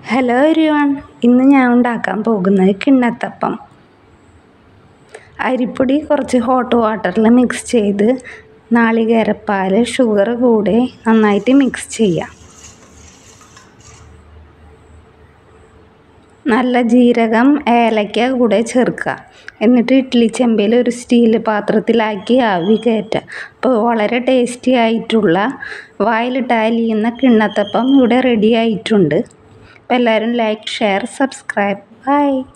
hello everyone ഇന്ന് ഞാൻ ഉണ്ടാക്കാൻ പോകുന്നത് കിണ്ണത്തപ്പം അരിപ്പൊടി കുറച്ച് ഹോട്ട് വാട്ടറിൽ മിക്സ് ചെയ്ത് നാളികേരപ്പാൽ ഷുഗർ കൂടെ നന്നായിട്ട് മിക്സ് ചെയ്യാം നല്ല ജീരകം ഏലക്ക കൂടെ ചേർക്കുക എന്നിട്ട് ഇഡ്ഡലി ചെമ്പിൽ ഒരു സ്റ്റീൽ പാത്രത്തിലാക്കി ആവി കയറ്റുക അപ്പോൾ വളരെ ടേസ്റ്റി ആയിട്ടുള്ള വായിലിട്ട് അലിയുന്ന കിണ്ണത്തപ്പം ഇവിടെ റെഡി ആയിട്ടുണ്ട് അപ്പോൾ എല്ലാവരും ലൈക്ക് ഷെയർ സബ്സ്ക്രൈബ് ബൈ